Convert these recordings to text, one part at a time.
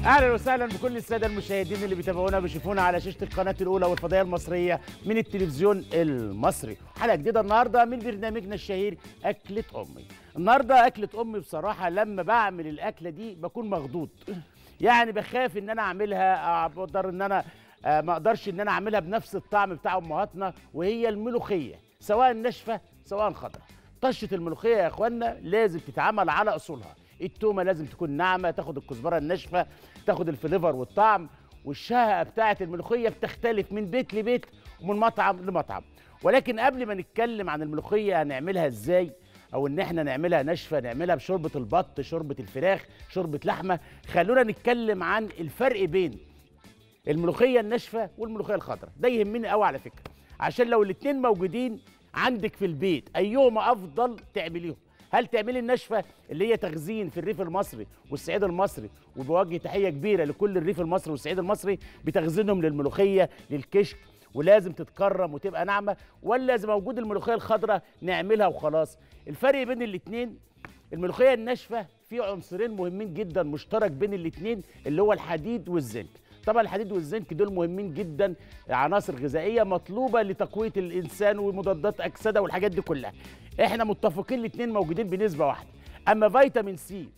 اهلا وسهلا بكل الساده المشاهدين اللي بيتابعونا بيشوفونا على شاشه القناه الاولى والفضائيه المصريه من التلفزيون المصري حلقه جديده النهارده من برنامجنا الشهير اكله امي النهارده اكله امي بصراحه لما بعمل الاكله دي بكون مخضوض يعني بخاف ان انا اعملها اقدر ان انا آه، ما اقدرش ان انا اعملها بنفس الطعم بتاع امهاتنا وهي الملوخيه سواء ناشفه سواء خضراء طشه الملوخيه يا اخوانا لازم تتعمل على اصولها التومه لازم تكون ناعمه تاخد الكزبره الناشفه تاخد الفليفر والطعم والشهقه بتاعه الملوخيه بتختلف من بيت لبيت ومن مطعم لمطعم ولكن قبل ما نتكلم عن الملوخيه هنعملها ازاي او ان احنا نعملها ناشفه نعملها بشوربه البط شوربه الفراخ شوربه لحمه خلونا نتكلم عن الفرق بين الملوخيه الناشفه والملوخيه الخضراء ده يهمني قوي على فكره عشان لو الاتنين موجودين عندك في البيت ايهما افضل تعمليهم هل تعملي الناشفه اللي هي تخزين في الريف المصري والصعيد المصري وبوجه تحيه كبيره لكل الريف المصري والصعيد المصري بتخزينهم للملوخيه للكشك ولازم تتكرم وتبقى ناعمه ولا اذا موجود الملوخيه الخضراء نعملها وخلاص الفرق بين الاتنين الملوخيه الناشفه في عنصرين مهمين جدا مشترك بين الاتنين اللي هو الحديد والزنك طبعا الحديد والزنك دول مهمين جدا عناصر غذائيه مطلوبه لتقويه الانسان ومضادات اكسده والحاجات دي كلها احنا متفقين الاثنين موجودين بنسبه واحده اما فيتامين سي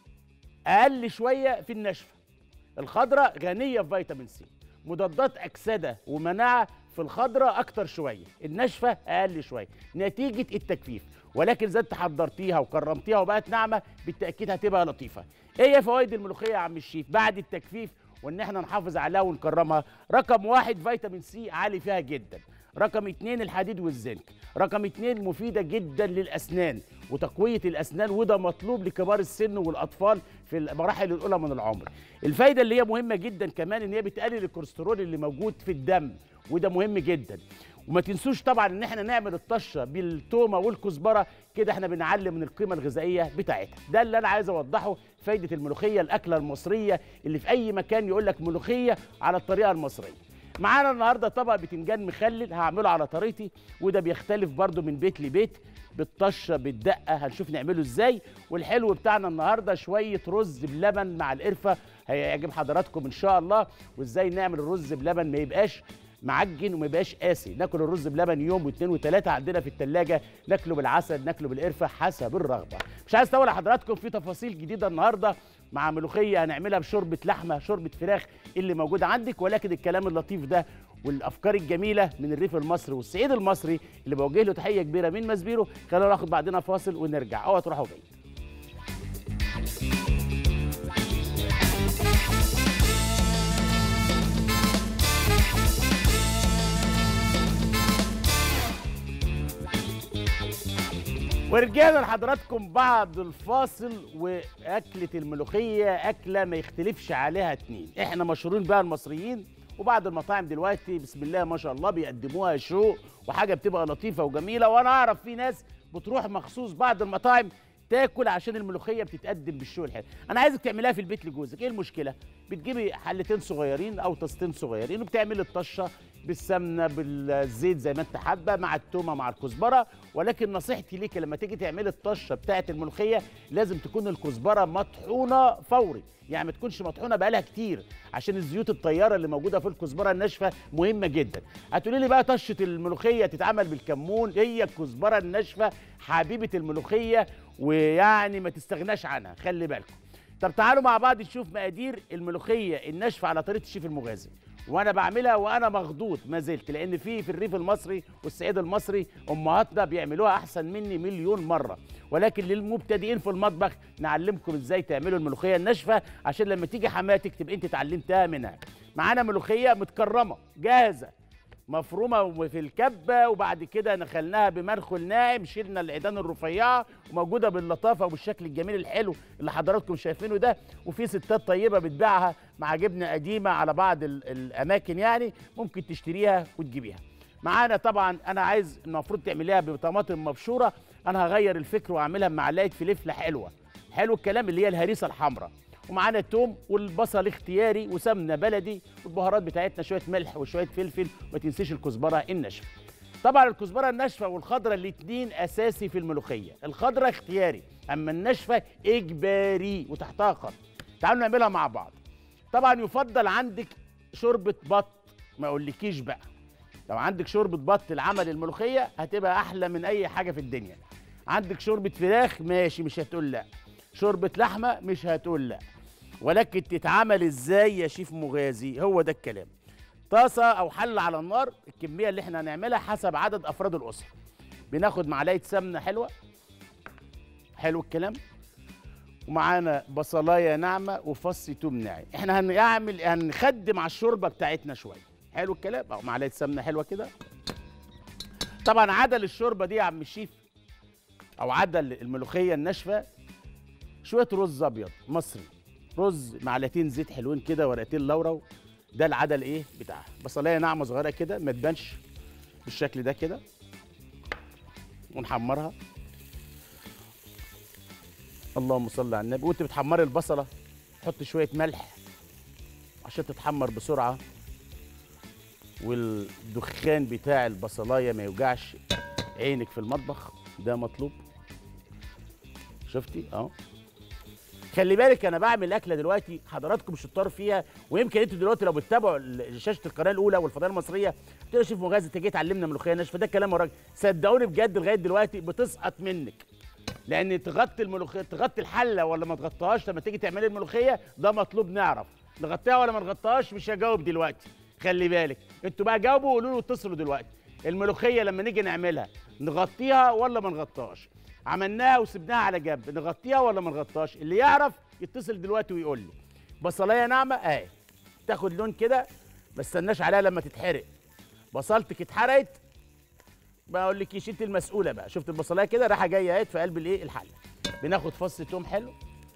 اقل شويه في النشفه الخضراء غنيه في فيتامين سي مضادات اكسده ومناعه في الخضراء اكتر شويه الناشفه اقل شويه نتيجه التجفيف ولكن اذا انت حضرتيها وكرمتيها وبقت ناعمه بالتاكيد هتبقى لطيفه ايه هي فوائد الملوخيه يا عم الشيف بعد التجفيف وان احنا نحافظ عليها ونكرمها رقم واحد فيتامين سي عالي فيها جدا رقم اتنين الحديد والزنك رقم اتنين مفيدة جدا للأسنان وتقوية الأسنان وده مطلوب لكبار السن والأطفال في المراحل الأولى من العمر الفايدة اللي هي مهمة جدا كمان إن هي بتقلل الكوليسترول اللي موجود في الدم وده مهم جدا وما تنسوش طبعا ان احنا نعمل الطشه بالتومه والكزبره كده احنا بنعلي من القيمه الغذائيه بتاعتها ده اللي انا عايز اوضحه فايده الملوخيه الاكله المصريه اللي في اي مكان يقول لك ملوخيه على الطريقه المصريه معانا النهارده طبق بتنجان مخلل هعمله على طريقتي وده بيختلف برده من بيت لبيت بالطشه بالدقه هنشوف نعمله ازاي والحلو بتاعنا النهارده شويه رز بلبن مع القرفه هيعجب حضراتكم ان شاء الله وازاي نعمل الرز بلبن ما يبقاش معجن وما يبقاش قاسي ناكل الرز بلبن يوم واثنين وثلاثه عندنا في الثلاجه ناكله بالعسل ناكله بالقرفه حسب الرغبه مش عايز اطول على حضراتكم في تفاصيل جديده النهارده مع ملوخيه هنعملها بشوربه لحمه شوربه فراخ اللي موجوده عندك ولكن الكلام اللطيف ده والافكار الجميله من الريف المصري والصعيد المصري اللي بوجه له تحيه كبيره من مسبيرو خلينا ناخد بعدنا فاصل ونرجع اوعى تروحوا بعيد ورجعنا لحضراتكم بعد الفاصل واكله الملوخيه اكله ما يختلفش عليها اتنين احنا مشهورين بها المصريين وبعض المطاعم دلوقتي بسم الله ما شاء الله بيقدموها شو وحاجه بتبقى لطيفه وجميله وانا اعرف في ناس بتروح مخصوص بعض المطاعم تاكل عشان الملوخيه بتتقدم بالشو الحلو انا عايزك تعمليها في البيت لجوزك ايه المشكله بتجيبي حلتين صغيرين او طاستين صغيرين وبتعملي الطشه بالسمنه بالزيت زي ما انت حابه مع التومه مع الكزبره ولكن نصيحتي ليك لما تيجي تعملي الطشه بتاعه الملوخيه لازم تكون الكزبره مطحونه فوري يعني ما تكونش مطحونه بقالها كتير عشان الزيوت الطياره اللي موجوده في الكزبره الناشفه مهمه جدا هتقولي لي بقى طشه الملوخيه تتعمل بالكمون هي الكزبره الناشفه حبيبه الملوخيه ويعني ما تستغناش عنها خلي بالكم طب تعالوا مع بعض نشوف مقادير الملوخيه الناشفه على طريقه الشيف المغازي وانا بعملها وانا مخضوض ما زلت لان في في الريف المصري والصعيد المصري امهاتنا بيعملوها احسن مني مليون مره ولكن للمبتدئين في المطبخ نعلمكم ازاي تعملوا الملوخيه الناشفه عشان لما تيجي حماتك تبقى انت اتعلمتها منها معانا ملوخيه متكرمه جاهزه مفرومه في الكبه وبعد كده نخلناها بمرخل ناعم شلنا العيدان الرفيعه وموجوده باللطافه وبالشكل الجميل الحلو اللي حضراتكم شايفينه ده وفي ستات طيبه بتبيعها مع جبنه قديمه على بعض ال- الاماكن يعني ممكن تشتريها وتجيبيها معانا طبعا انا عايز المفروض تعمليها بطماطم مبشوره انا هغير الفكر واعملها بمعلقه فلفله حلوه حلو الكلام اللي هي الهريسه الحمراء ومعانا التوم والبصل اختياري وسمنه بلدي والبهارات بتاعتنا شويه ملح وشويه فلفل وما تنسيش الكزبره الناشفه طبعا الكزبره الناشفه والخضره الاثنين اساسي في الملوخيه الخضره اختياري اما الناشفه اجباري وتحتها خط تعالوا نعملها مع بعض طبعا يفضل عندك شوربه بط ما اقولكيش بقى لو عندك شوربه بط لعمل الملوخيه هتبقى احلى من اي حاجه في الدنيا عندك شوربه فراخ ماشي مش هتقول لا شوربه لحمه مش هتقول لا ولكن تتعمل ازاي يا شيف مغازي هو ده الكلام طاسه او حله على النار الكميه اللي احنا هنعملها حسب عدد افراد الاسره بناخد معلقه سمنه حلوه حلو الكلام ومعانا بصلايه ناعمه وفص توم ناعم احنا هنعمل هنخدم على الشوربه بتاعتنا شويه حلو الكلام او معلقه سمنه حلوه كده طبعا عدل الشوربه دي يا عم الشيف او عدل الملوخيه الناشفه شويه رز ابيض مصري رز معلقتين زيت حلوين كده ورقتين لورا ده العدل ايه بتاعها بصلايه ناعمه صغيره كده ما تبانش بالشكل ده كده ونحمرها اللهم صل على النبي وانت بتحمري البصله حط شويه ملح عشان تتحمر بسرعه والدخان بتاع البصلايه ما يوجعش عينك في المطبخ ده مطلوب شفتي اه خلي بالك انا بعمل اكله دلوقتي حضراتكم شطار فيها ويمكن انتوا دلوقتي لو بتتابعوا ال- شاشه القناه الاولى والفضائيه المصريه تقولوا شوف مغازي انت جاي تعلمنا ملوخيه ناشفه ده كلام وراك صدقوني بجد لغايه دلوقتي بتسقط منك لان تغطي الملوخيه تغطي الحله ولا ما تغطيهاش لما تيجي تعملي الملوخيه ده مطلوب نعرف نغطيها ولا ما نغطيهاش مش هجاوب دلوقتي خلي بالك انتوا بقى جاوبوا وقولوا له اتصلوا دلوقتي الملوخيه لما نيجي نعملها نغطيها ولا ما نغطيهاش عملناها وسبناها على جنب نغطيها ولا ما نغطيهاش اللي يعرف يتصل دلوقتي ويقول لي بصلايه ناعمه اهي تاخد لون كده ما استناش عليها لما تتحرق بصلتك اتحرقت بقول لك شلت المسؤوله بقى شفت البصلايه كده رايحه جايه اهي في قلب الايه الحله بناخد فص توم حلو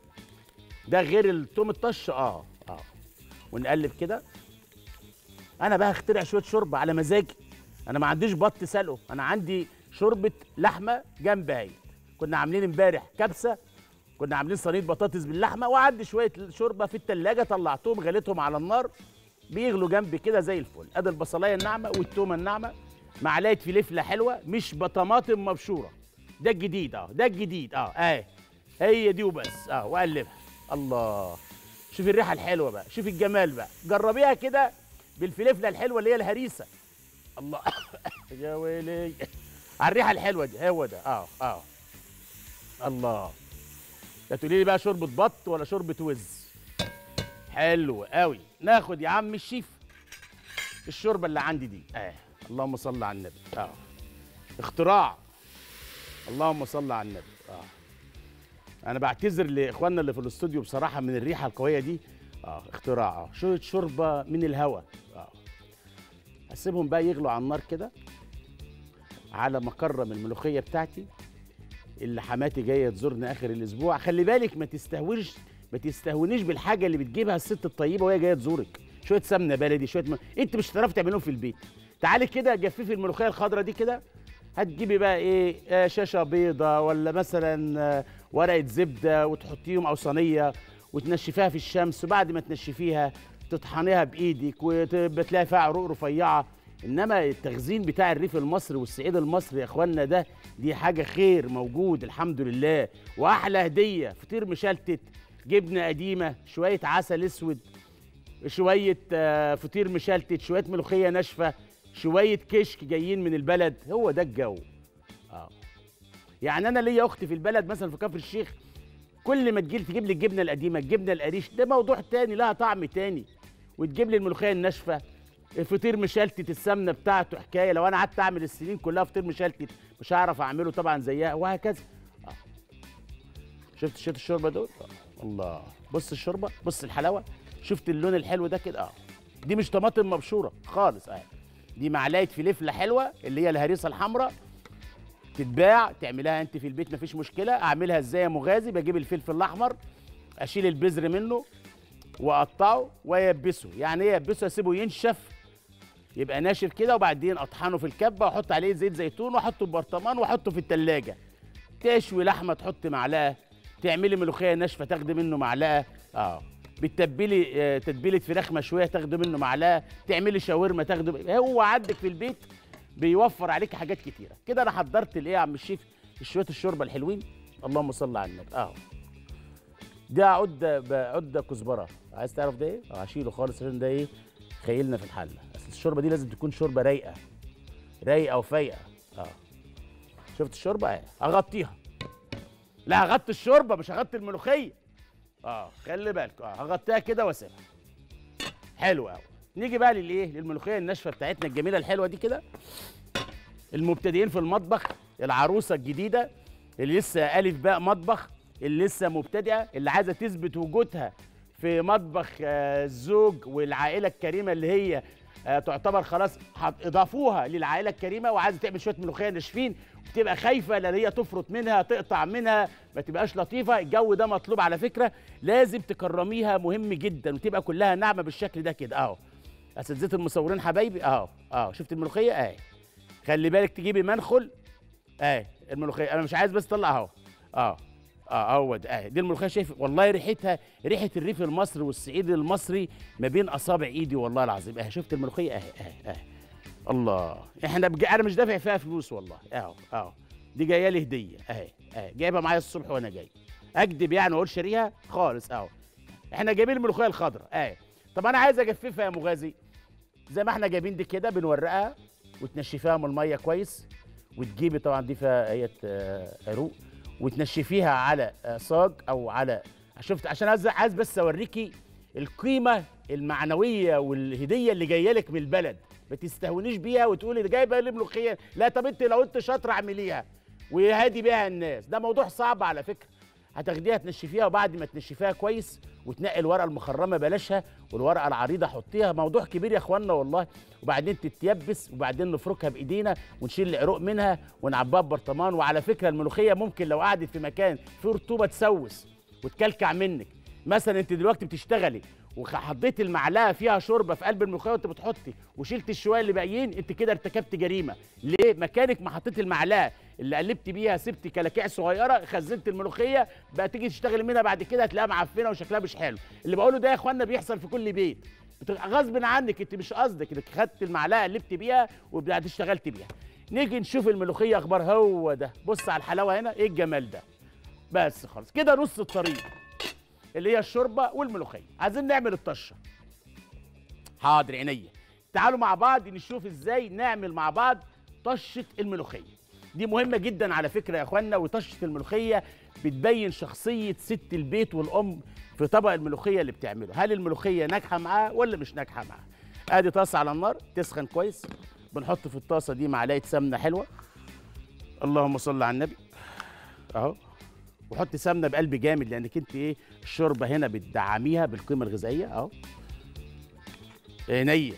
ده غير التوم الطش اه اه ونقلب كده انا بقى هخترع شويه شوربه على مزاجي انا ما عنديش بط سلقه انا عندي شوربه لحمه جنب اهي كنا عاملين امبارح كبسه كنا عاملين صينيه بطاطس باللحمه وعندي شويه شوربه في التلاجة طلعتهم غليتهم على النار بيغلوا جنبي كده زي الفل ادي البصلايه الناعمه والتومه الناعمه معلقه فلفله حلوه مش بطماطم مبشوره ده الجديد اه ده الجديد اه اهي هي دي وبس اه واقلبها الله شوف الريحه الحلوه بقى شوف الجمال بقى جربيها كده بالفلفله الحلوه اللي هي الهريسه الله يا ويلي على الريحه الحلوه دي هو ده اه اه الله لا تقولي لي بقى شوربه بط ولا شوربه وز حلو قوي ناخد يا عم الشيف الشوربه اللي عندي دي اه اللهم صل على النبي اه اختراع اللهم صل على النبي اه انا بعتذر لاخواننا اللي في الاستوديو بصراحه من الريحه القويه دي اه اختراع اه شويه شوربه من الهوا اه هسيبهم بقى يغلوا على النار كده على ما اكرم الملوخيه بتاعتي اللي حماتي جايه تزورنا اخر الاسبوع خلي بالك ما تستهونش ما تستهونيش بالحاجه اللي بتجيبها الست الطيبه وهي جايه تزورك شويه سمنه بلدي شويه م... انت مش هتعرفي تعملهم في البيت تعالي كده جففي الملوخيه الخضراء دي كده هتجيبي بقى ايه آه شاشه بيضه ولا مثلا آه ورقه زبده وتحطيهم او صينيه وتنشفيها في الشمس وبعد ما تنشفيها تطحنيها بايدك وتلاقي فيها عروق رفيعه انما التخزين بتاع الريف المصري والصعيد المصري يا اخوانا ده دي حاجه خير موجود الحمد لله واحلى هديه فطير مشلتت جبنه قديمه شويه عسل اسود شويه آه، فطير مشلتت شويه ملوخيه ناشفه شويه كشك جايين من البلد هو ده الجو اه يعني انا ليا اختي في البلد مثلا في كفر الشيخ كل ما تجيب تجيب لي الجبنه القديمه الجبنه القريش ده موضوع تاني لها طعم تاني وتجيب لي الملوخيه الناشفه الفطير مشلتت السمنه بتاعته حكايه لو انا قعدت اعمل السنين كلها فطير مشلتت مش هعرف اعمله طبعا زيها وهكذا آه. شفت شفت الشوربه دول آه. الله بص الشوربه بص الحلاوه شفت اللون الحلو ده كده اه دي مش طماطم مبشوره خالص اه دي معلقه فلفله حلوه اللي هي الهريسه الحمراء تتباع تعملها انت في البيت مفيش مشكله اعملها ازاي يا مغازي بجيب الفلفل الاحمر اشيل البذر منه واقطعه ويبسه يعني ايه يبسه اسيبه ينشف يبقى ناشف كده وبعدين اطحنه في الكبه واحط عليه زيت زيتون واحطه في برطمان واحطه في التلاجة تشوي لحمه تحط معلقه تعملي ملوخيه ناشفه تاخدي منه معلقه اه بتتبلي آه، تتبيله فراخ مشويه تاخدي منه معلقه تعملي شاورما تاخدي هو عندك في البيت بيوفر عليك حاجات كتيره كده انا حضرت الايه يا عم الشيف شويه الشوربه الحلوين اللهم صل على النبي اه ده عده بعده كزبره عايز تعرف ده ايه؟ اه هشيله خالص عشان ده ايه؟ خيلنا في الحله اصل الشوربه دي لازم تكون شوربه رايقه رايقه وفايقه اه شفت الشوربه اهي هغطيها لا هغطي الشوربه مش هغطي الملوخيه اه خلي بالك اه هغطيها كده واسيبها حلو قوي نيجي بقى للايه للملوخيه الناشفه بتاعتنا الجميله الحلوه دي كده المبتدئين في المطبخ العروسه الجديده اللي لسه الف باء مطبخ اللي لسه مبتدئه اللي عايزه تثبت وجودها في مطبخ آه، الزوج والعائله الكريمه اللي هي آه، تعتبر خلاص حط- اضافوها للعائله الكريمه وعايزه تعمل شويه ملوخيه ناشفين بتبقى خايفه لا هي تفرط منها تقطع منها ما تبقاش لطيفه الجو ده مطلوب على فكره لازم تكرميها مهم جدا وتبقى كلها ناعمه بالشكل ده كده اهو اساتذه المصورين حبايبي اهو اهو شفت الملوخيه اهي خلي بالك تجيبي منخل اهي الملوخيه انا مش عايز بس اطلع اهو اه اه هو ده اهي دي الملوخيه شايف والله ريحتها ريحه الريف المصري والصعيد المصري ما بين اصابع ايدي والله العظيم اهي شفت الملوخيه اهي اهي اهي الله احنا بج... انا مش دافع فيها فلوس والله اهو اهو دي جايه لي هديه اهي اهي جايبها معايا الصبح وانا جاي اكدب يعني واقول شاريها خالص اهو احنا جايبين الملوخيه الخضراء اهي طب انا عايز اجففها يا مغازي زي ما احنا جايبين دي كده بنورقها وتنشفيها من الميه كويس وتجيبي طبعا دي فيها ايه آه، عروق وتنشفيها على آه، صاج او على شفت عشان عايز عايز بس اوريكي القيمه المعنويه والهديه اللي جايه لك من البلد ما تستهونيش بيها وتقولي ده جايبه لي ملوخيه لا طب انت لو انت شاطره اعمليها وهادي بيها الناس ده موضوع صعب على فكره هتاخديها تنشفيها وبعد ما تنشفيها كويس وتنقي الورقه المخرمه بلاشها والورقه العريضه حطيها موضوع كبير يا اخوانا والله وبعدين تتيبس وبعدين نفركها بايدينا ونشيل العروق منها ونعبيها ببرطمان وعلى فكره الملوخيه ممكن لو قعدت في مكان فيه رطوبه تسوس وتكلكع منك مثلا انت دلوقتي بتشتغلي وحطيت المعلقه فيها شوربه في قلب الملوخيه وانت بتحطي وشلت الشويه اللي باقيين انت كده ارتكبت جريمه ليه مكانك ما حطيت المعلقه اللي قلبت بيها سبت كلاكيع صغيره خزنت الملوخيه بقى تيجي تشتغلي منها بعد كده هتلاقيها معفنه وشكلها مش حلو اللي بقوله ده يا اخوانا بيحصل في كل بيت بتبقى غصب عنك انت مش قصدك انك خدت المعلقه قلبت بيها وبعد اشتغلت بيها نيجي نشوف الملوخيه اخبار هو ده بص على الحلاوه هنا ايه الجمال ده بس خلاص كده نص الطريق اللي هي الشوربه والملوخيه عايزين نعمل الطشه حاضر عينيا تعالوا مع بعض نشوف ازاي نعمل مع بعض طشه الملوخيه دي مهمه جدا على فكره يا اخوانا وطشه الملوخيه بتبين شخصيه ست البيت والام في طبق الملوخيه اللي بتعمله هل الملوخيه ناجحه معاه ولا مش ناجحه معاه ادي طاسه على النار تسخن كويس بنحط في الطاسه دي معلقه سمنه حلوه اللهم صل على النبي اهو وحط سمنه بقلب جامد لانك انت ايه الشوربه هنا بتدعميها بالقيمه الغذائيه اهو عينيا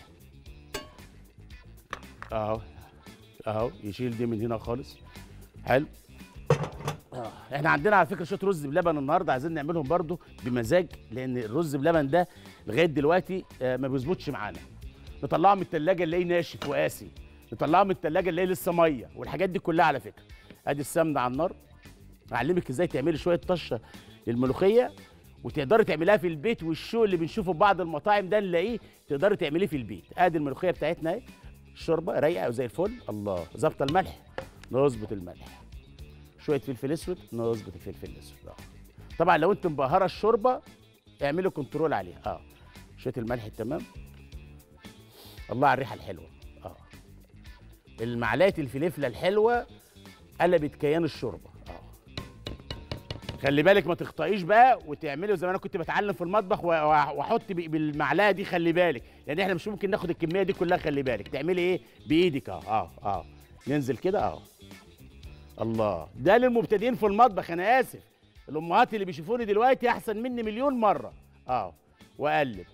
اهو اهو يشيل دي من هنا خالص حلو آه. احنا عندنا على فكره شويه رز بلبن النهارده عايزين نعملهم برضو بمزاج لان الرز بلبن ده لغايه دلوقتي آه ما بيظبطش معانا نطلعه من التلاجة نلاقيه ناشف وقاسي نطلعه من التلاجة نلاقيه لسه ميه والحاجات دي كلها على فكره ادي السمنه على النار اعلمك ازاي تعملي شويه طشه للملوخيه وتقدري تعمليها في البيت والشو اللي بنشوفه في بعض المطاعم ده نلاقيه تقدري تعمليه في البيت ادي الملوخيه بتاعتنا اهي الشوربه رايقه وزي الفل الله ظابطه الملح نظبط الملح شويه فلفل اسود نظبط الفلفل الاسود اه طبعا لو انت مبهره الشوربه اعملي كنترول عليها اه شويه الملح التمام الله على الريحه الحلوه اه المعلقه الفلفله الحلوه قلبت كيان الشوربه اه خلي بالك ما تخطئيش بقى وتعملي زي ما انا كنت بتعلم في المطبخ و- و- واحط ب- بالمعلقه دي خلي بالك لان احنا مش ممكن ناخد الكميه دي كلها خلي بالك تعملي ايه بايدك اه اه اه ننزل كده اه الله ده للمبتدئين في المطبخ انا اسف الامهات اللي بيشوفوني دلوقتي احسن مني مليون مره اه واقلب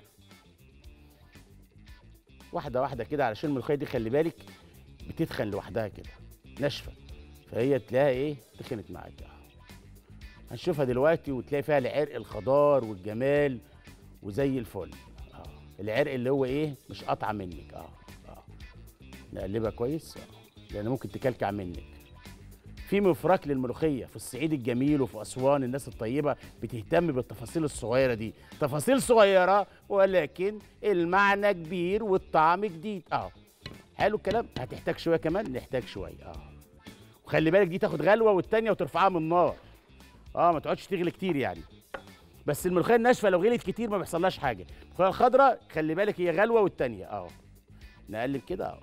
واحده واحده كده علشان الملوخيه دي خلي بالك بتتخن لوحدها كده ناشفه فهي تلاقيها ايه تخنت معاك اه هنشوفها دلوقتي وتلاقي فيها العرق الخضار والجمال وزي الفل اه العرق اللي هو ايه مش قطعه منك اه اه نقلبها كويس اه لان ممكن تكلكع منك في مفرك للملوخيه في الصعيد الجميل وفي اسوان الناس الطيبه بتهتم بالتفاصيل الصغيره دي تفاصيل صغيره ولكن المعنى كبير والطعم جديد اه حلو الكلام هتحتاج شويه كمان نحتاج شويه اه وخلي بالك دي تاخد غلوه والتانيه وترفعها من النار اه ما تقعدش تغلي كتير يعني بس الملوخيه الناشفه لو غليت كتير ما بيحصلهاش حاجه الملوخيه الخضراء خلي بالك هي غلوه والتانيه اهو نقلب كده اهو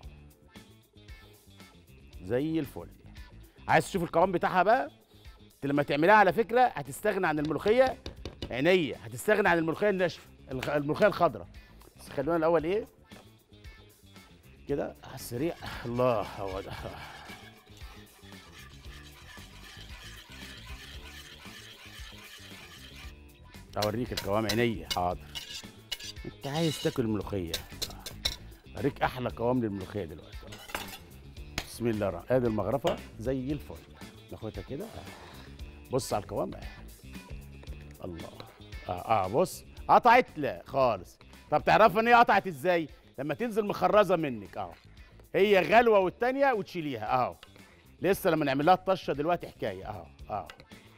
زي الفل عايز تشوف القوام بتاعها بقى انت لما تعملها على فكره هتستغنى عن الملوخيه عينيا هتستغنى عن الملوخيه الناشفه الخ- الملوخيه الخضراء بس خلونا الاول ايه كده على السريع الله هو ده اوريك القوام عينيا حاضر انت عايز تاكل ملوخيه اوريك احلى قوام للملوخيه دلوقتي بسم الله الرحمن ادي المغرفه زي الفل ناخدها كده آه. بص على القوام آه. الله اه اه بص قطعت لا خالص طب تعرف ان هي قطعت ازاي لما تنزل مخرزه منك اهو هي غلوه والتانيه وتشيليها اهو لسه لما نعمل لها الطشه دلوقتي حكايه اهو اهو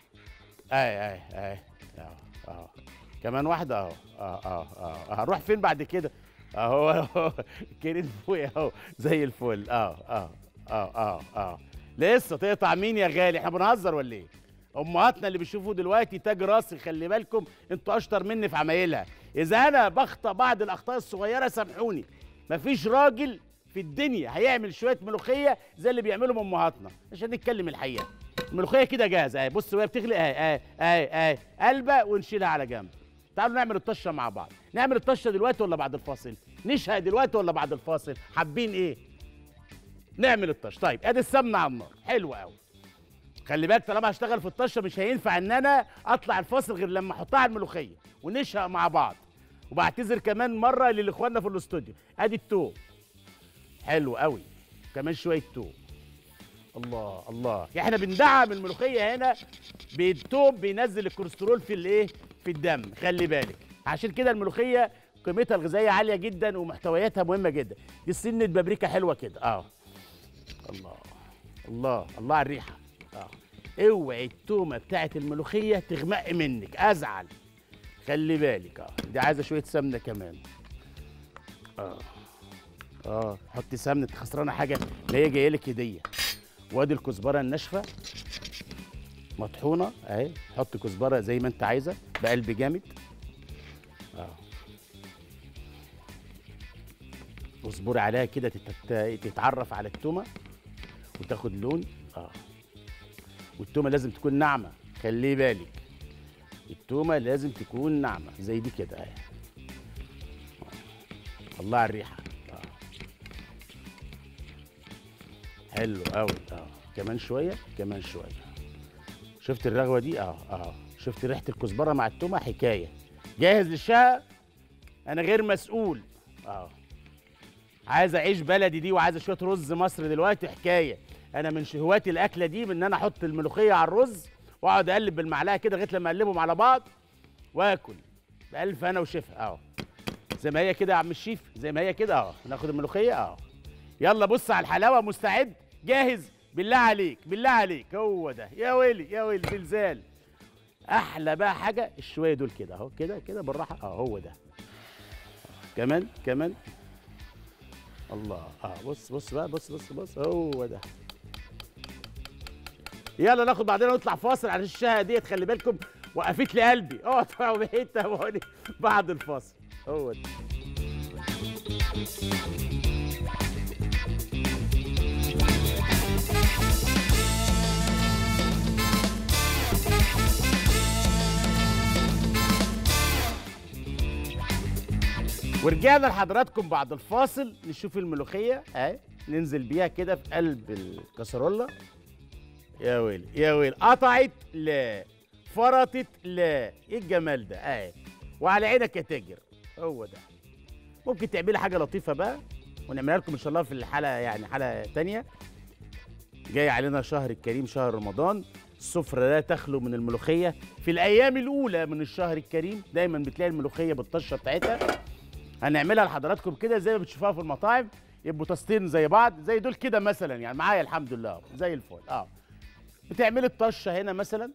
اي اي اي اهو اهو كمان واحده اهو اه اه اه هروح فين بعد كده اهو اهو كريم فوق اهو زي الفل اه اه اه اه اه لسه تقطع مين يا غالي احنا بنهزر ولا ايه امهاتنا اللي بيشوفوا دلوقتي تاج راسي خلي بالكم انتوا اشطر مني في عمايلها اذا انا بخطا بعض الاخطاء الصغيره سامحوني مفيش راجل في الدنيا هيعمل شويه ملوخيه زي اللي بيعملهم امهاتنا عشان نتكلم الحقيقه الملوخيه كده جاهزه اهي بص وهي بتغلي اهي اهي اهي اهي قلبه ونشيلها على جنب تعالوا نعمل الطشه مع بعض نعمل الطشه دلوقتي ولا بعد الفاصل نشهق دلوقتي ولا بعد الفاصل حابين ايه نعمل الطشه طيب ادي السمنه على النار حلو قوي خلي بالك طالما هشتغل في الطشه مش هينفع ان انا اطلع الفاصل غير لما احطها على الملوخيه ونشهق مع بعض وبعتذر كمان مره للاخواننا في الاستوديو ادي التوم حلو قوي كمان شويه توم الله الله احنا بندعم الملوخيه هنا بالتوم بينزل الكوليسترول في الايه في الدم خلي بالك عشان كده الملوخيه قيمتها الغذائيه عاليه جدا ومحتوياتها مهمه جدا دي سنه بابريكا حلوه كده اه الله الله الله على الريحه اه اوعي التومه بتاعت الملوخيه تغمق منك ازعل خلي بالك اه دي عايزه شويه سمنه كمان اه اه حطي سمنه انت خسرانه حاجه اللي هي جايه لك هديه وادي الكزبره الناشفه مطحونه اهي حط كزبره زي ما انت عايزه بقلب جامد اه واصبري عليها كده تتت- تتعرف على التومه وتاخد لون اه والتومه لازم تكون ناعمه خلي بالك التومه لازم تكون ناعمه زي دي كده اهي آه. الله على الريحه اه حلو قوي اه كمان شويه كمان شويه شفت الرغوه دي اه اه شفت ريحه الكزبره مع التومه حكايه جاهز للشقه انا غير مسؤول اه عايز اعيش بلدي دي وعايز شويه رز مصر دلوقتي حكايه انا من هواة الاكله دي من ان انا احط الملوخيه على الرز واقعد اقلب بالمعلقه كده لغايه لما اقلبهم على بعض واكل بالف انا وشفا اهو زي ما هي كده يا عم الشيف زي ما هي كده اهو ناخد الملوخيه اهو يلا بص على الحلاوه مستعد جاهز بالله عليك بالله عليك هو ده يا ويلي يا ويلي زلزال احلى بقى حاجه الشويه دول كده اهو كده كده بالراحه اه هو ده كمان كمان الله اه بص بص بقى بص بص بص هو ده يلا ناخد بعدين ونطلع فاصل على الشهقه ديت خلي بالكم وقفت لي قلبي اوعوا تطلعوا بعيد تابعوني بعد الفاصل هو ده ورجعنا لحضراتكم بعد الفاصل نشوف الملوخيه اهي ننزل بيها كده في قلب الكسرولة يا ويلي يا ويلي قطعت لا فرطت لا ايه الجمال ده اهي وعلى عينك يا تاجر هو ده ممكن تعملي حاجه لطيفه بقى ونعملها لكم ان شاء الله في الحلقه يعني حلقه تانية جاي علينا شهر الكريم شهر رمضان السفرة لا تخلو من الملوخية في الأيام الأولى من الشهر الكريم دايما بتلاقي الملوخية بالطشة بتاعتها هنعملها لحضراتكم كده زي ما بتشوفوها في المطاعم يبقوا طاستين زي بعض زي دول كده مثلا يعني معايا الحمد لله زي الفل اه بتعملي الطشه هنا مثلا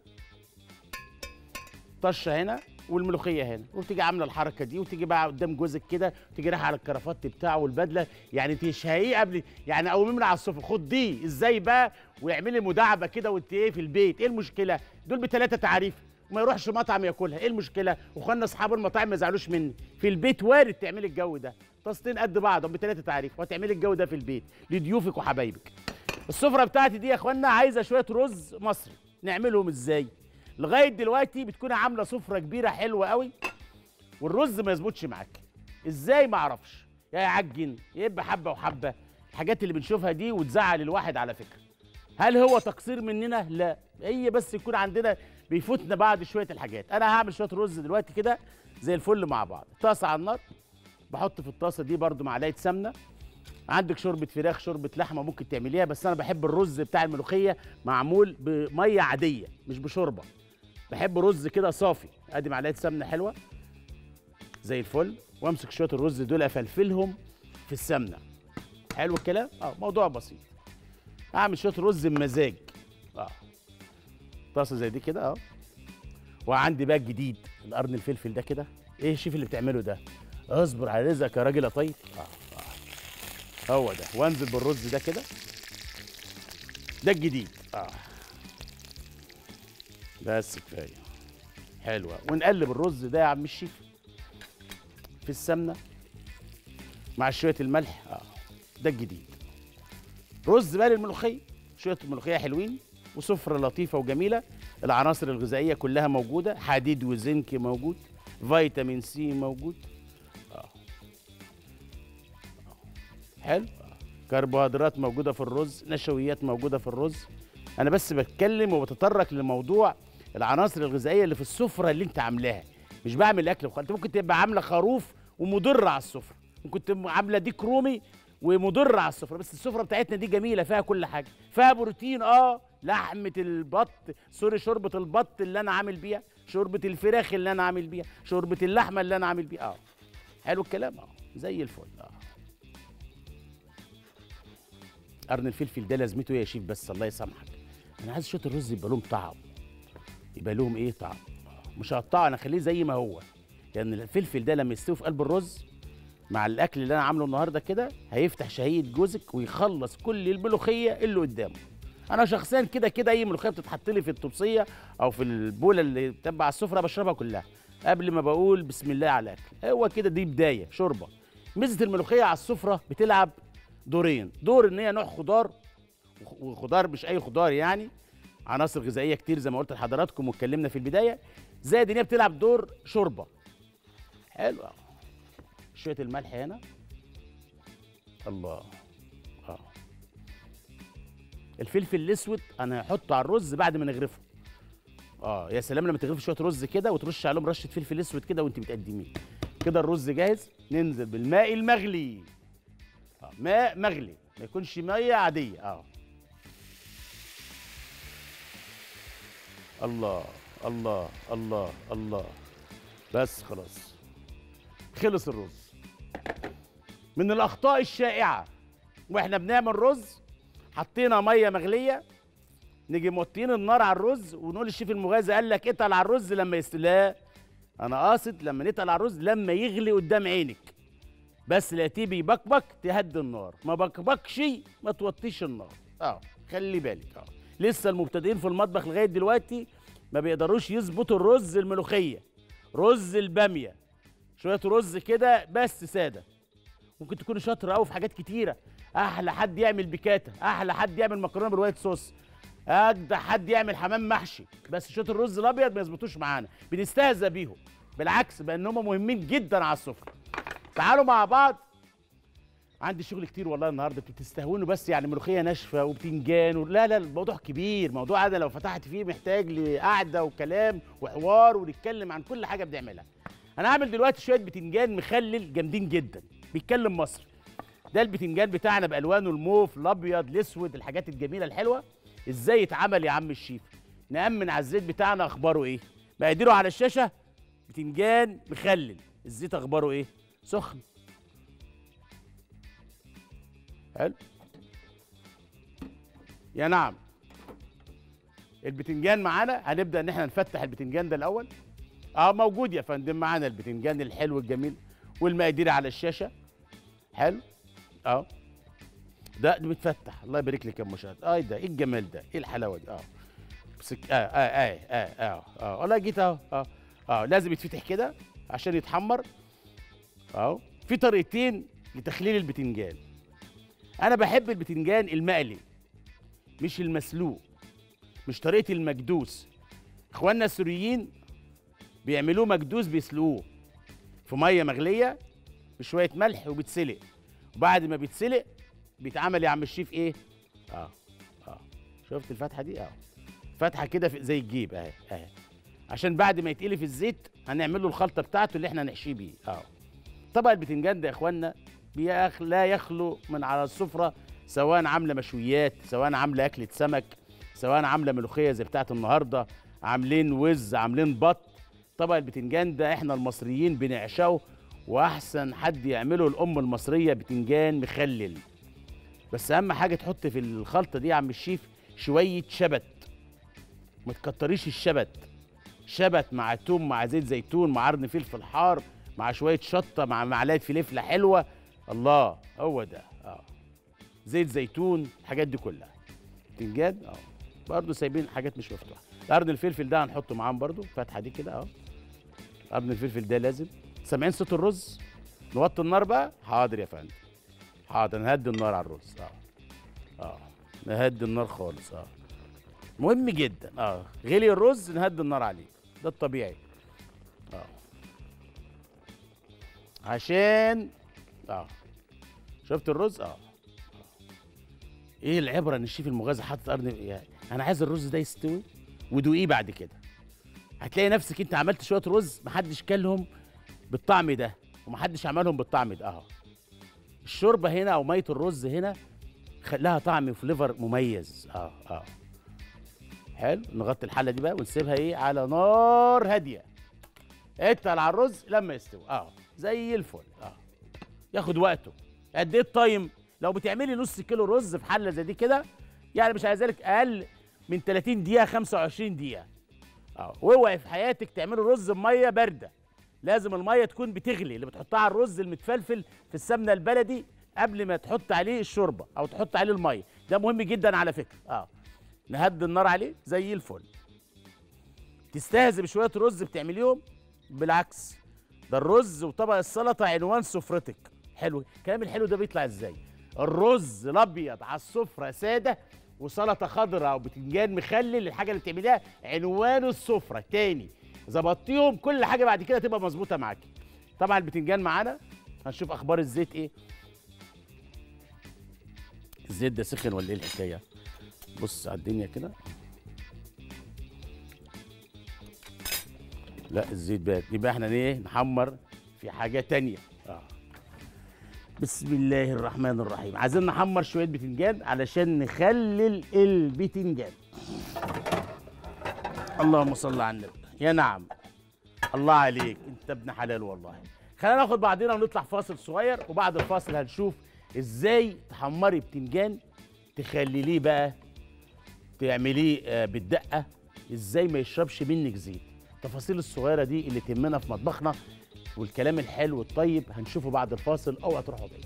طشه هنا والملوخيه هنا وتيجي عامله الحركه دي وتيجي بقى قدام جوزك كده وتيجي رايحه على الكرافات بتاعه والبدله يعني تشهيه قبل يعني قومي من على السفره خد دي ازاي بقى واعملي مداعبه كده وانت ايه في البيت ايه المشكله دول بثلاثه تعريف وما يروحش مطعم ياكلها ايه المشكله واخواننا اصحاب المطاعم ما يزعلوش مني في البيت وارد تعملي الجو ده طاستين قد بعض بثلاثه تعريف وهتعملي الجو ده في البيت لضيوفك وحبايبك السفره بتاعتي دي يا اخوانا عايزه شويه رز مصري نعملهم ازاي لغايه دلوقتي بتكون عامله سفره كبيره حلوه قوي والرز ما يظبطش معاك ازاي ما اعرفش يا يعجن يا يبقى حبه وحبه الحاجات اللي بنشوفها دي وتزعل الواحد على فكره هل هو تقصير مننا لا هي بس يكون عندنا بيفوتنا بعض شويه الحاجات انا هعمل شويه رز دلوقتي كده زي الفل مع بعض طاسه على النار بحط في الطاسه دي برده معلقه سمنه عندك شوربه فراخ شوربه لحمه ممكن تعمليها بس انا بحب الرز بتاع الملوخيه معمول بميه عاديه مش بشوربه بحب رز كده صافي ادي معلقه سمنه حلوه زي الفل وامسك شويه الرز دول افلفلهم في السمنه حلو الكلام اه موضوع بسيط اعمل شويه رز بمزاج اه طاسه زي دي كده اه وعندي بقى الجديد القرن الفلفل ده كده ايه الشيف اللي بتعمله ده اصبر على رزقك يا راجل يا طيب آه. آه. هو ده وانزل بالرز ده كده ده الجديد اه بس كفايه حلوه ونقلب الرز ده يا عم الشيف في السمنه مع شويه الملح اه ده الجديد رز بقى للملوخيه شويه الملوخيه حلوين وسفره لطيفه وجميله العناصر الغذائيه كلها موجوده حديد وزنك موجود فيتامين سي موجود آه. آه. حلو آه. كربوهيدرات موجوده في الرز نشويات موجوده في الرز انا بس بتكلم وبتطرق لموضوع العناصر الغذائيه اللي في السفره اللي انت عاملاها مش بعمل اكل وخ... انت ممكن تبقى عامله خروف ومضره على السفره ممكن تبقى عامله ديك رومي ومضره على السفره بس السفره بتاعتنا دي جميله فيها كل حاجه فيها بروتين اه لحمه البط سوري شوربه البط اللي انا عامل بيها شوربه الفراخ اللي انا عامل بيها شوربه اللحمه اللي انا عامل بيها اه حلو الكلام اه زي الفل اه قرن الفلفل ده لازمته ايه يا شيف بس الله يسامحك انا عايز شويه الرز يبقى لهم طعم يبقى لهم ايه طعم مش هقطعه انا اخليه زي ما هو لان يعني الفلفل ده لما يستوي في قلب الرز مع الاكل اللي انا عامله النهارده كده هيفتح شهيه جوزك ويخلص كل الملوخيه اللي قدامه انا شخصيا كده كده اي ملوخيه بتتحط لي في الطبسيه او في البوله اللي بتبع السفره بشربها كلها قبل ما بقول بسم الله على الاكل هو كده دي بدايه شوربه ميزه الملوخيه على السفره بتلعب دورين دور ان هي نوع خضار وخضار مش اي خضار يعني عناصر غذائيه كتير زي ما قلت لحضراتكم واتكلمنا في البدايه زائد ان هي بتلعب دور شوربه حلو شويه الملح هنا الله اه الفلفل الاسود انا هحطه على الرز بعد ما نغرفه اه يا سلام لما تغرفي شويه رز كده وترش عليهم رشه فلفل اسود كده وانت بتقدميه كده الرز جاهز ننزل بالماء المغلي آه. ماء مغلي ما يكونش ميه عاديه اه الله الله الله الله بس خلاص خلص الرز من الاخطاء الشائعه واحنا بنعمل رز حطينا ميه مغليه نيجي موطين النار على الرز ونقول الشيف المغازي قال لك اتقل على الرز لما يست لا انا قاصد لما نتقل على الرز لما يغلي قدام عينك بس لقيتيه بيبكبك تهدي النار ما بكبكش ما توطيش النار اه خلي بالك اه لسه المبتدئين في المطبخ لغايه دلوقتي ما بيقدروش يظبطوا الرز الملوخيه رز الباميه شويه رز كده بس ساده ممكن تكون شاطر قوي في حاجات كتيره احلى حد يعمل بيكاتا احلى حد يعمل مكرونه بالوايت صوص اجدع حد يعمل حمام محشي بس شويه الرز الابيض ما يظبطوش معانا بنستهزأ بيهم بالعكس بان هم مهمين جدا على السفره تعالوا مع بعض عندي شغل كتير والله النهارده بتستهونوا بس يعني ملوخيه ناشفه وبتنجان و... لا لا الموضوع كبير موضوع هذا لو فتحت فيه محتاج لقعده وكلام وحوار ونتكلم عن كل حاجه بنعملها انا هعمل دلوقتي شويه بتنجان مخلل جامدين جدا بيتكلم مصري ده البتنجان بتاعنا بالوانه الموف الابيض الاسود الحاجات الجميله الحلوه ازاي يتعمل يا عم الشيف نامن على الزيت بتاعنا اخباره ايه مقاديره على الشاشه بتنجان مخلل الزيت اخباره ايه سخن حلو يا نعم البتنجان معانا هنبدا ان احنا نفتح البتنجان ده الاول اه موجود يا فندم معانا البتنجان الحلو الجميل والمقادير على الشاشه حلو اه ده متفتح الله يبارك لك يا مشاهد اه ده ايه الجمال ده ايه الحلاوه دي اه بسك اه اه اه اه اه اه والله جيت اهو اه اه لازم يتفتح كده عشان يتحمر اهو في طريقتين لتخليل البتنجان انا بحب البتنجان المقلي مش المسلوق مش طريقه المكدوس اخواننا السوريين بيعملوه مكدوس بيسلقوه في ميه مغليه بشويه ملح وبيتسلق وبعد ما بيتسلق بيتعمل يا عم الشيف ايه اه اه شفت الفتحه دي اه فتحه كده في- زي الجيب اهي اهي عشان بعد ما يتقلي في الزيت هنعمل له الخلطه بتاعته اللي احنا هنحشيه بيه اه طبق البتنجان ده يا اخوانا بيخ لا يخلو من على السفره سواء عامله مشويات سواء عامله اكله سمك سواء عامله ملوخيه زي بتاعه النهارده عاملين وز عاملين بط طبق البتنجان ده احنا المصريين بنعشقه واحسن حد يعمله الام المصريه بتنجان مخلل بس اهم حاجه تحط في الخلطه دي يا عم الشيف شويه شبت ما تكتريش الشبت شبت مع توم مع زيت زيتون مع قرن فلفل حار مع شويه شطه مع معلقه فلفله حلوه الله هو ده اه زيت زيتون الحاجات دي كلها بتنجان اه برضه سايبين حاجات مش مفتوحه قرن الفلفل ده هنحطه معاهم برضه فتحه دي كده اه قرن الفلفل ده لازم سامعين صوت الرز نوطي النار بقى حاضر يا فندم حاضر نهدي النار على الرز اه اه نهدي النار خالص اه مهم جدا اه غلي الرز نهدي النار عليه ده الطبيعي اه عشان اه شفت الرز اه آه. ايه العبره ان الشيف المغازي حاطط قرن يعني انا عايز الرز ده يستوي ودوقيه بعد كده هتلاقي نفسك انت عملت شويه رز محدش كلهم بالطعم ده ومحدش عملهم بالطعم ده اهو الشوربه هنا او ميه الرز هنا خ- لها طعم وفليفر مميز اه اه حلو نغطي الحله دي بقى ونسيبها ايه على نار هاديه اتقل على الرز لما يستوي اه زي الفل اه ياخد وقته قد ايه التايم لو بتعملي نص كيلو رز في حله زي دي كده يعني مش عايزالك اقل من 30 دقيقه 25 دقيقه اه واوعي في حياتك تعملي رز بميه بارده لازم الميه تكون بتغلي اللي بتحطها على الرز المتفلفل في السمنه البلدي قبل ما تحط عليه الشوربه او تحط عليه الميه ده مهم جدا على فكره اه نهدي النار عليه زي الفل تستهزئ بشويه رز بتعمليهم بالعكس ده الرز وطبق السلطه عنوان سفرتك حلو الكلام الحلو ده بيطلع ازاي الرز الابيض على السفره ساده وسلطه خضراء وبتنجان مخلل الحاجه اللي بتعمليها عنوان السفره تاني ظبطتيهم كل حاجه بعد كده تبقى مظبوطه معاكي طبعا البتنجان معانا هنشوف اخبار الزيت ايه الزيت ده سخن ولا ايه الحكايه بص على الدنيا كده لا الزيت بارد يبقى احنا ايه نحمر في حاجه تانية اه بسم الله الرحمن الرحيم عايزين نحمر شويه بتنجان علشان نخلل البتنجان اللهم صل على النبي يا نعم الله عليك انت ابن حلال والله خلينا ناخد بعضنا ونطلع فاصل صغير وبعد الفاصل هنشوف ازاي تحمري بتنجان تخلليه بقى تعمليه آه، بالدقه ازاي ما يشربش منك زيت التفاصيل الصغيره دي اللي تهمنا في مطبخنا والكلام الحلو الطيب هنشوفه بعد الفاصل اوعى تروحوا بعيد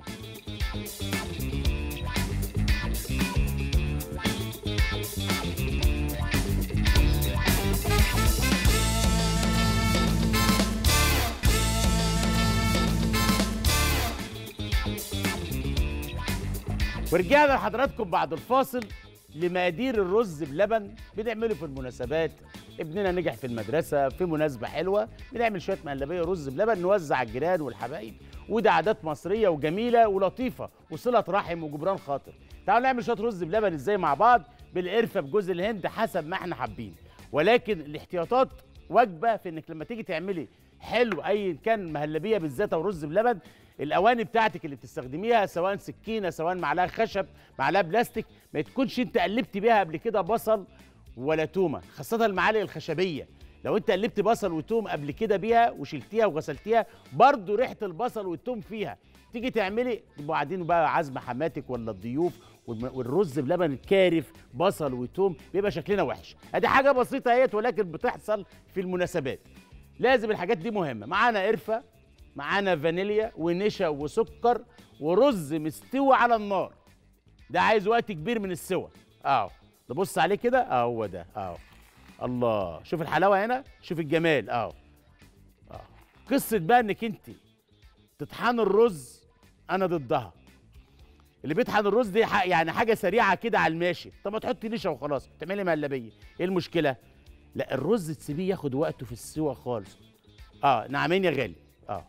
ورجعنا لحضراتكم بعد الفاصل لمقادير الرز بلبن بنعمله في المناسبات ابننا نجح في المدرسة في مناسبة حلوة بنعمل شوية مهلبية رز بلبن نوزع على الجيران والحبايب وده عادات مصرية وجميلة ولطيفة وصلة رحم وجبران خاطر تعالوا نعمل شوية رز بلبن ازاي مع بعض بالقرفة بجوز الهند حسب ما احنا حابين ولكن الاحتياطات واجبة في انك لما تيجي تعملي حلو اي كان مهلبيه بالذات او رز بلبن الاواني بتاعتك اللي بتستخدميها سواء سكينه سواء معلقه خشب معلقه بلاستيك ما تكونش انت قلبت بيها قبل كده بصل ولا تومه خاصه المعالق الخشبيه لو انت قلبت بصل وتوم قبل كده بيها وشلتيها وغسلتيها برضو ريحه البصل والتوم فيها تيجي تعملي تبقوا قاعدين بقى عازمه حماتك ولا الضيوف والم- والرز بلبن الكارف بصل وتوم بيبقى شكلنا وحش ادي حاجه بسيطه اهيت ولكن بتحصل في المناسبات لازم الحاجات دي مهمه معانا قرفه معانا فانيليا ونشا وسكر ورز مستوي على النار ده عايز وقت كبير من السوى اه نبص عليه كده اه هو ده اهو الله شوف الحلاوه هنا شوف الجمال اهو اه قصه بقى انك انت تطحن الرز انا ضدها اللي بيطحن الرز دي ح- يعني حاجه سريعه كده على الماشي طب ما تحطي نشا وخلاص تعملي مهلبيه ايه المشكله لا الرز تسيبيه ياخد وقته في السوا خالص اه نعمين يا غالي اه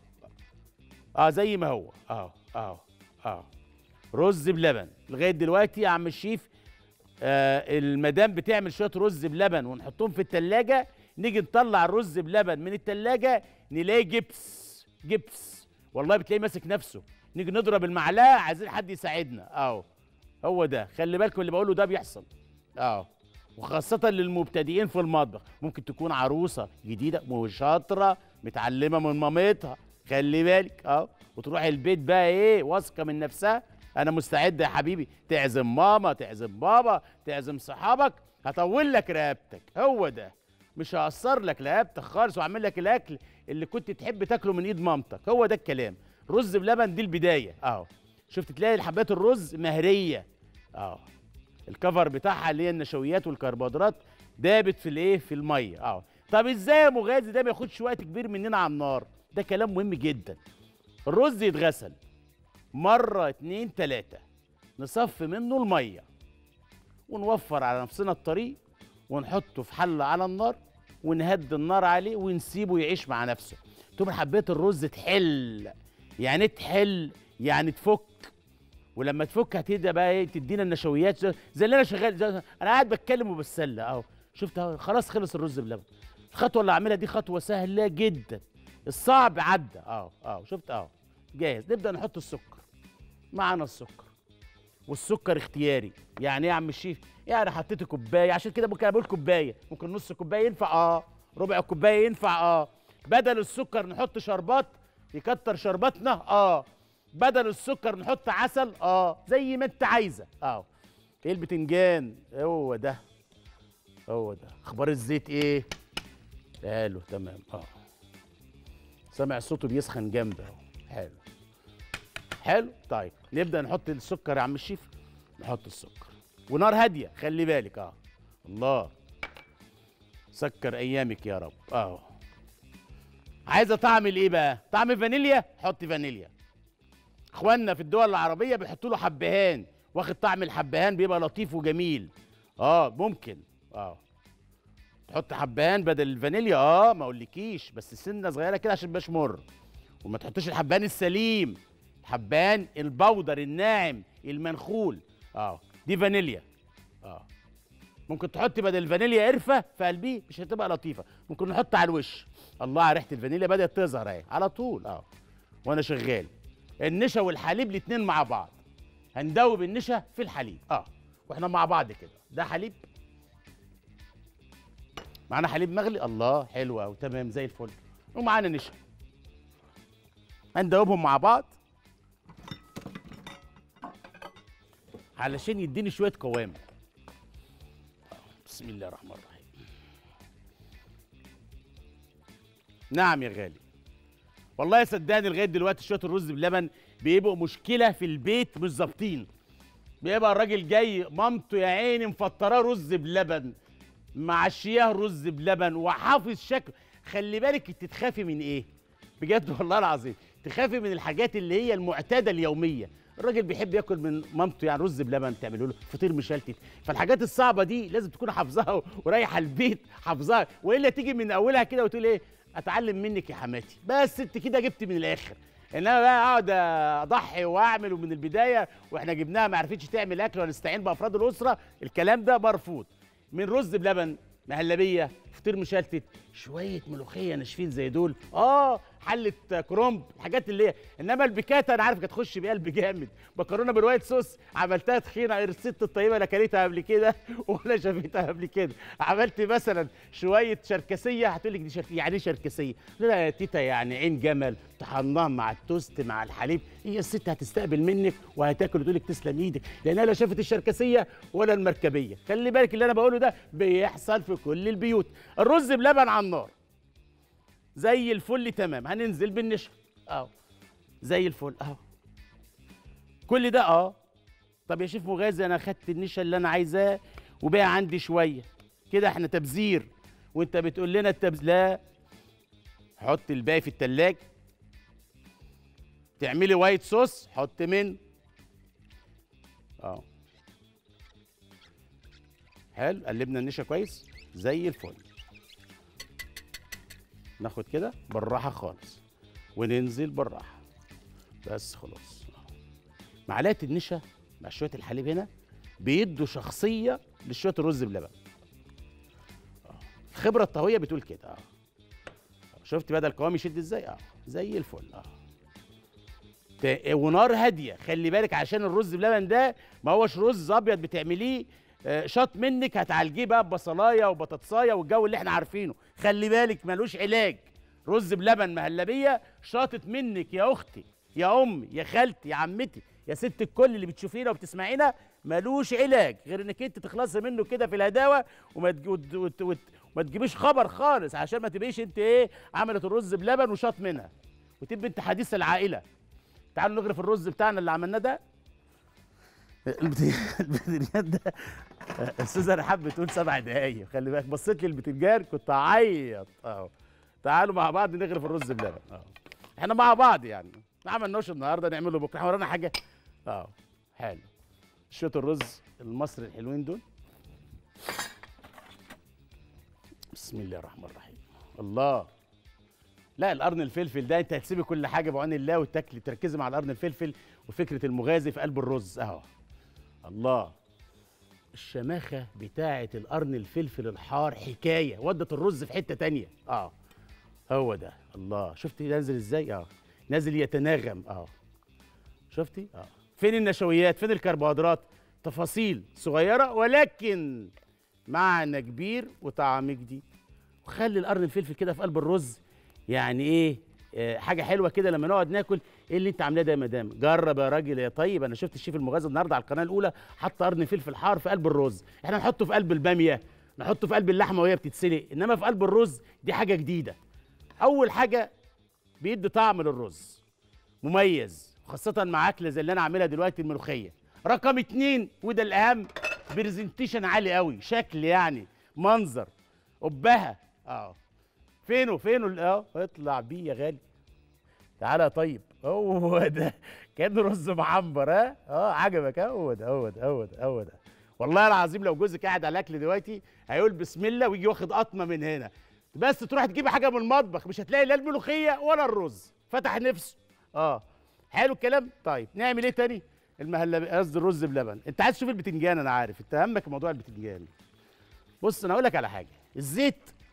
اه زي ما هو اه اه اه رز بلبن لغايه دلوقتي يا عم الشيف آه المدام بتعمل شويه رز بلبن ونحطهم في التلاجة نيجي نطلع الرز بلبن من التلاجة نلاقي جبس جبس والله بتلاقيه ماسك نفسه نيجي نضرب المعلقه عايزين حد يساعدنا اهو هو ده خلي بالكم اللي بقوله ده بيحصل اهو وخاصة للمبتدئين في المطبخ ممكن تكون عروسة جديدة وشاطرة متعلمة من مامتها خلي بالك اه وتروح البيت بقى ايه واثقة من نفسها انا مستعد يا حبيبي تعزم ماما تعزم بابا تعزم صحابك هطول لك رقبتك هو ده مش هقصر لك رقبتك خالص واعمل لك الاكل اللي كنت تحب تاكله من ايد مامتك هو ده الكلام رز بلبن دي البداية اهو شفت تلاقي حبات الرز مهرية اه الكفر بتاعها اللي هي النشويات والكربوهيدرات دابت في الايه في الميه اه طب ازاي يا مغازي ده ما ياخدش وقت كبير مننا على النار ده كلام مهم جدا الرز يتغسل مره اتنين تلاته نصفي منه الميه ونوفر على نفسنا الطريق ونحطه في حله على النار ونهدي النار عليه ونسيبه يعيش مع نفسه تقوم حبيت الرز تحل يعني إيه تحل يعني تفك ولما تفك هتبدا بقى ايه تدينا النشويات زي زي اللي انا شغال زي انا قاعد بتكلم وبتسلى اهو شفت اهو خلاص خلص الرز بلبن الخطوه اللي اعملها دي خطوه سهله جدا الصعب عدى اهو اهو شفت اهو جاهز نبدا نحط السكر معانا السكر والسكر اختياري يعني ايه يا عم الشيف يعني حطيت كوبايه عشان كده ممكن اقول كوبايه ممكن نص كوبايه ينفع اه ربع كوبايه ينفع اه بدل السكر نحط شربات يكتر شرباتنا اه بدل السكر نحط عسل اه زي ما انت عايزه اه ايه البتنجان هو ده هو ده اخبار الزيت ايه حلو تمام اه سامع صوته بيسخن جنبي اهو حلو حلو طيب نبدا نحط السكر يا عم الشيف نحط السكر ونار هاديه خلي بالك اه الله سكر ايامك يا رب اه عايزه طعم الايه بقى طعم فانيليا حط فانيليا اخواننا في الدول العربيه بيحطوا له حبهان واخد طعم الحبهان بيبقى لطيف وجميل اه ممكن اه تحط حبهان بدل الفانيليا اه ما اقولكيش بس سنه صغيره كده عشان مبقاش مر وما تحطش الحبهان السليم الحبهان البودر الناعم المنخول اه دي فانيليا اه ممكن تحط بدل الفانيليا قرفه في قلبيه مش هتبقى لطيفه ممكن نحط على الوش الله على ريحه الفانيليا بدات تظهر اهي على طول اه وانا شغال النشا والحليب الاتنين مع بعض هندوب النشا في الحليب اه واحنا مع بعض كده ده حليب معانا حليب مغلي الله حلو قوي تمام زي الفل ومعانا نشا هندوبهم مع بعض علشان يديني شويه قوام بسم الله الرحمن الرحيم نعم يا غالي والله صدقني لغايه دلوقتي شويه الرز بلبن بيبقوا مشكله في البيت مش ظابطين بيبقى الراجل جاي مامته يا عيني مفطراه رز بلبن معشياه رز بلبن وحافظ شكله خلي بالك انت تخافي من ايه بجد والله العظيم تخافي من الحاجات اللي هي المعتاده اليوميه الراجل بيحب ياكل من مامته يعني رز بلبن تعمله له فطير مشلتت فالحاجات الصعبه دي لازم تكون حافظاها ورايحه البيت حافظاها والا تيجي من اولها كده وتقول ايه اتعلم منك يا حماتي بس انت كده جبت من الاخر انما بقى اقعد اضحي واعمل ومن البدايه واحنا جبناها ما عرفتش تعمل اكل ونستعين بافراد الاسره الكلام ده مرفوض من رز بلبن مهلبيه فطير مشلتت شويه ملوخيه ناشفين زي دول اه حله كرومب الحاجات اللي هي انما البيكاتا انا عارف هتخش بقلب جامد مكرونه بالوايت صوص عملتها تخينه الست الطيبه لا كلتها قبل كده ولا شافتها قبل كده عملت مثلا شويه شركسيه هتقول لك دي شرك... يعني ايه شركسيه لا يا تيتا يعني عين جمل طحناها مع التوست مع الحليب هي الست هتستقبل منك وهتاكل وتقول لك تسلم ايدك لانها لا شافت الشركسيه ولا المركبيه خلي بالك اللي انا بقوله ده بيحصل في كل البيوت الرز بلبن على النار زي الفل تمام هننزل بالنشا اهو زي الفل اهو كل ده اه طب يا شيف مغازي انا خدت النشا اللي انا عايزاه وبقى عندي شويه كده احنا تبذير وانت بتقول لنا التبذير لا حط الباقي في التلاج تعملي وايت صوص حط من اه حلو قلبنا النشا كويس زي الفل ناخد كده بالراحه خالص وننزل بالراحه بس خلاص معلقه النشا مع شويه الحليب هنا بيدوا شخصيه لشويه الرز بلبن آه. الخبره الطهويه بتقول كده اه شفت بدا القوام يشد ازاي اه زي الفل اه تا- ونار هاديه خلي بالك عشان الرز بلبن ده ما هوش رز ابيض بتعمليه آه، شاط منك هتعالجيه بقى ببصلايه وبطاطسايه والجو اللي احنا عارفينه خلي بالك ملوش علاج رز بلبن مهلبيه شاطت منك يا اختي يا امي يا خالتي يا عمتي يا ست الكل اللي بتشوفينا وبتسمعينا ملوش علاج غير انك انت تخلصي منه كده في الهداوه وما تج- وت- وت- وت- وما تجيبيش خبر خالص عشان ما تبقيش انت ايه عملت الرز بلبن وشاط منها وتبقى انت حديث العائله تعالوا نغرف الرز بتاعنا اللي عملناه ده البت- البتنجان ده استاذه رحاب بتقول سبع دقايق خلي بالك بصيت لي البتنجان كنت هعيط اهو تعالوا مع بعض نغرف الرز بلبن اه احنا مع بعض يعني ما عملناش النهارده نعمله بكره احنا ورانا حاجه اه حلو شويه الرز المصري الحلوين دول بسم الله الرحمن الرحيم الله لا القرن الفلفل ده انت هتسيبي كل حاجه بعون الله وتاكلي تركزي مع القرن الفلفل وفكره المغازي في قلب الرز اهو الله الشماخه بتاعه القرن الفلفل الحار حكايه ودت الرز في حته تانية اه هو ده الله شفتي نازل ازاي اه نازل يتناغم اه شفتي اه فين النشويات فين الكربوهيدرات تفاصيل صغيره ولكن معنى كبير وطعم جديد وخلي القرن الفلفل كده في قلب الرز يعني ايه آه، حاجه حلوه كده لما نقعد ناكل ايه اللي انت عاملاه ده يا مدام جرب يا راجل يا طيب انا شفت الشيف المغازي النهارده على القناه الاولى حط قرن فلفل حار في قلب الرز احنا نحطه في قلب الباميه نحطه في قلب اللحمه وهي بتتسلق انما في قلب الرز دي حاجه جديده اول حاجه بيدي طعم للرز مميز خاصة مع أكلة زي اللي أنا عاملها دلوقتي الملوخية. رقم اتنين وده الأهم برزنتيشن عالي قوي، شكل يعني منظر قبها اه فينه فينه ال- اه اطلع بيه يا غالي. تعالى يا طيب هو ده كأنه رز معمر ها؟ اه عجبك ها؟ هو ده هو ده هو ده هو ده. والله العظيم لو جوزك قاعد على الأكل دلوقتي هيقول بسم الله ويجي واخد قطمة من هنا. بس تروح تجيبي حاجة من المطبخ مش هتلاقي لا الملوخية ولا الرز. فتح نفسه. اه حلو الكلام طيب نعمل ايه تاني المهلب قصدي الرز بلبن انت عايز تشوف البتنجان انا عارف انت همك موضوع البتنجان بص انا اقول لك على حاجه الزيت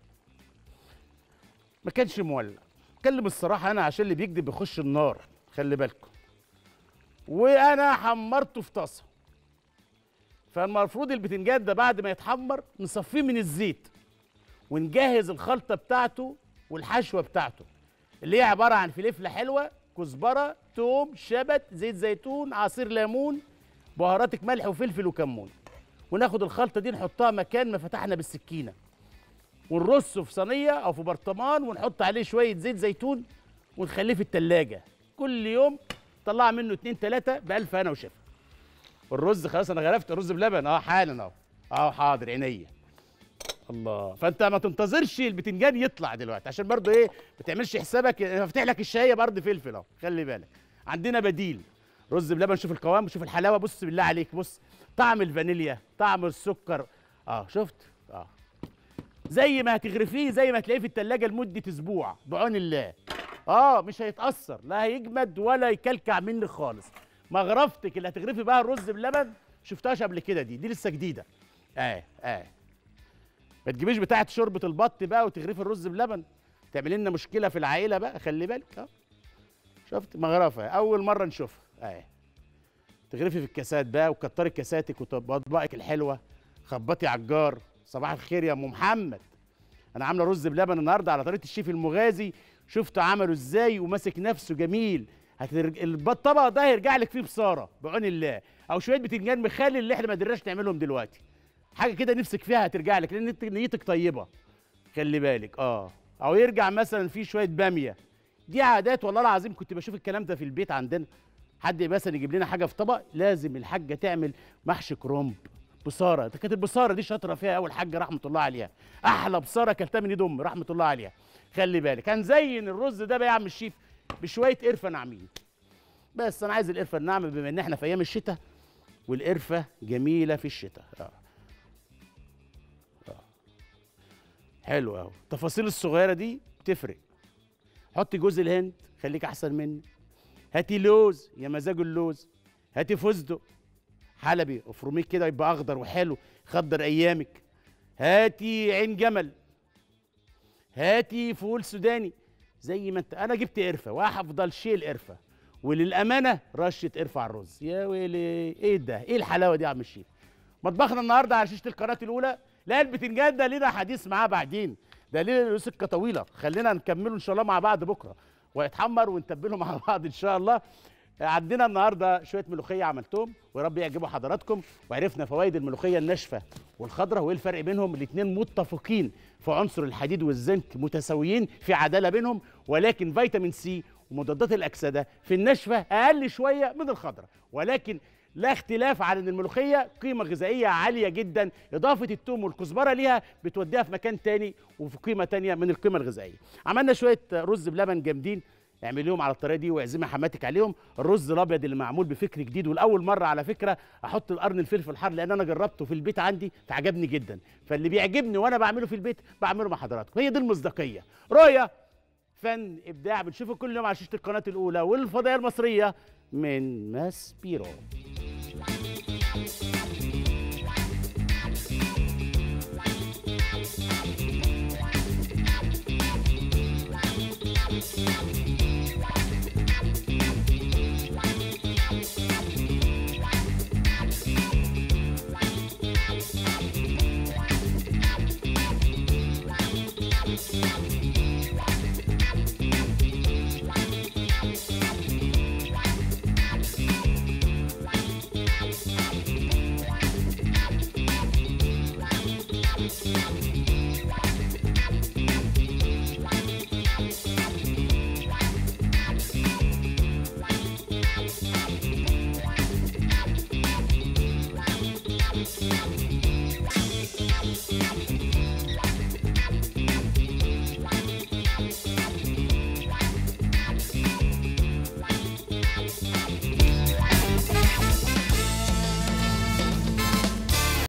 ما كانش مولع اتكلم الصراحه انا عشان اللي بيكذب بيخش النار خلي بالكم وانا حمرته في طاسه فالمفروض البتنجان ده بعد ما يتحمر نصفيه من الزيت ونجهز الخلطه بتاعته والحشوه بتاعته اللي هي عباره عن فلفله حلوه كزبره توم شبت زيت زيتون عصير ليمون بهاراتك ملح وفلفل وكمون وناخد الخلطه دي نحطها مكان ما فتحنا بالسكينه ونرصه في صينيه او في برطمان ونحط عليه شويه زيت زيتون ونخليه في التلاجة كل يوم طلع منه اتنين تلاته بألف هنا وشفا الرز خلاص انا غرفت الرز بلبن اه حالا اهو اه حاضر عينيا الله فانت ما تنتظرش البتنجان يطلع دلوقتي عشان برضو ايه ما تعملش حسابك افتح لك الشايه برضه فلفل اهو خلي بالك عندنا بديل رز بلبن شوف القوام شوف الحلاوه بص بالله عليك بص طعم الفانيليا طعم السكر اه شفت اه زي ما هتغرفيه زي ما هتلاقيه في التلاجة لمدة أسبوع بعون الله اه مش هيتأثر لا هيجمد ولا يكلكع منك خالص مغرفتك اللي هتغرفي بقى الرز بلبن شفتهاش قبل كده دي دي لسه جديدة اه اه ما تجيبيش بتاعة شوربة البط بقى وتغرفي الرز بلبن تعملي لنا مشكلة في العائلة بقى خلي بالك اه شفت مغرفة أول مرة نشوفها اه تغرفي في الكاسات بقى وكتري كاساتك وأطباقك الحلوة خبطي على الجار صباح الخير يا ام محمد انا عامله رز بلبن النهارده على طريقه الشيف المغازي شفته عمله ازاي وماسك نفسه جميل هترج... الب- الطبق ده هيرجع لك فيه بصاره بعون الله او شويه بتنجان مخلل اللي احنا ما قدرناش نعملهم دلوقتي حاجه كده نفسك فيها هترجع لك لان انت نيتك طيبه خلي بالك اه او يرجع مثلا فيه شويه باميه دي عادات والله العظيم كنت بشوف الكلام ده في البيت عندنا حد مثلا يجيب لنا حاجه في طبق لازم الحاجه تعمل محشي كرنب بصاره ده كانت البصاره دي شاطره فيها اول حاجه رحمه الله عليها احلى بصاره اكلتها من ايد امي رحمه الله عليها خلي بالك هنزين الرز ده بقى يا عم الشيف بشويه قرفه ناعمين بس انا عايز القرفه الناعمه بما ان احنا في ايام الشتاء والقرفه جميله في الشتاء اه اه حلو قوي التفاصيل الصغيره دي بتفرق حطي جوز الهند خليك احسن مني هاتي لوز يا مزاج اللوز هاتي فستق حلبي افرميه كده يبقى اخضر وحلو خضر ايامك هاتي عين جمل هاتي فول سوداني زي ما انت انا جبت قرفه وهفضل شيء القرفه وللامانه رشه قرفه على الرز يا ويلي ايه ده ايه الحلاوه دي يا عم الشيف مطبخنا النهارده على شاشه القناه الاولى لا البتنجان ده لينا حديث معاه بعدين ده ليه سكه طويله خلينا نكمله ان شاء الله مع بعض بكره ويتحمر ونتبله مع بعض ان شاء الله عندنا النهارده شويه ملوخيه عملتهم ويا رب يعجبوا حضراتكم وعرفنا فوائد الملوخيه الناشفه والخضراء وايه الفرق بينهم الاثنين متفقين في عنصر الحديد والزنك متساويين في عداله بينهم ولكن فيتامين سي ومضادات الاكسده في الناشفه اقل شويه من الخضراء ولكن لا اختلاف عن ان الملوخيه قيمه غذائيه عاليه جدا اضافه التوم والكزبره ليها بتوديها في مكان تاني وفي قيمه تانيه من القيمه الغذائيه عملنا شويه رز بلبن جامدين اعمليهم على الطريقه دي واعزمي حماتك عليهم الرز الابيض اللي معمول بفكر جديد والاول مره على فكره احط القرن الفلفل الحار لان انا جربته في البيت عندي فعجبني جدا فاللي بيعجبني وانا بعمله في البيت بعمله مع حضراتكم هي دي المصداقيه رؤيه فن ابداع بنشوفه كل يوم على شاشه القناه الاولى والفضائيه المصريه من ماسبيرو